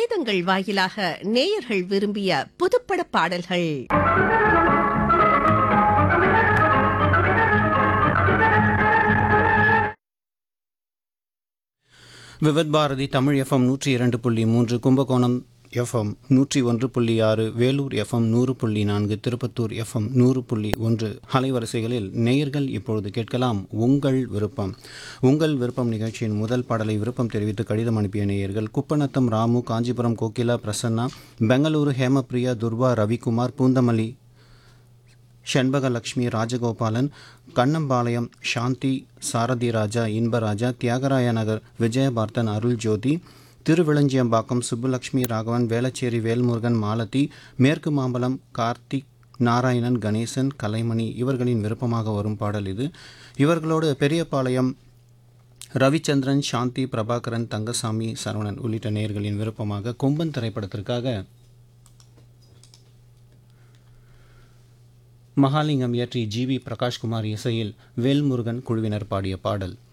கடிதங்கள் வாயிலாக நேயர்கள் விரும்பிய புதுப்பட பாடல்கள் விவத் பாரதி தமிழ் எஃப்எம் நூற்றி இரண்டு புள்ளி மூன்று கும்பகோணம் எஃப்எம் நூற்றி ஒன்று புள்ளி ஆறு வேலூர் எஃப்எம் நூறு புள்ளி நான்கு திருப்பத்தூர் எஃப்எம் நூறு புள்ளி ஒன்று அலைவரிசைகளில் நேயர்கள் இப்பொழுது கேட்கலாம் உங்கள் விருப்பம் உங்கள் விருப்பம் நிகழ்ச்சியின் முதல் பாடலை விருப்பம் தெரிவித்து கடிதம் அனுப்பிய நேயர்கள் குப்பநத்தம் ராமு காஞ்சிபுரம் கோகிலா பிரசன்னா பெங்களூரு ஹேமபிரியா துர்வா ரவிக்குமார் பூந்தமல்லி செண்பகலக்ஷ்மி ராஜகோபாலன் கண்ணம்பாளையம் சாந்தி சாரதி ராஜா இன்பராஜா தியாகராய நகர் விஜயபார்த்தன் அருள் ஜோதி திருவிளஞ்சியம்பாக்கம் சுப்புலக்ஷ்மி ராகவன் வேளச்சேரி வேல்முருகன் மாலதி மேற்கு மாம்பலம் கார்த்திக் நாராயணன் கணேசன் கலைமணி இவர்களின் விருப்பமாக வரும் பாடல் இது இவர்களோடு பெரியபாளையம் ரவிச்சந்திரன் சாந்தி பிரபாகரன் தங்கசாமி சரவணன் உள்ளிட்ட நேயர்களின் விருப்பமாக கொம்பன் திரைப்படத்திற்காக மகாலிங்கம் இயற்றி ஜி வி பிரகாஷ்குமார் இசையில் வேல்முருகன் குழுவினர் பாடிய பாடல்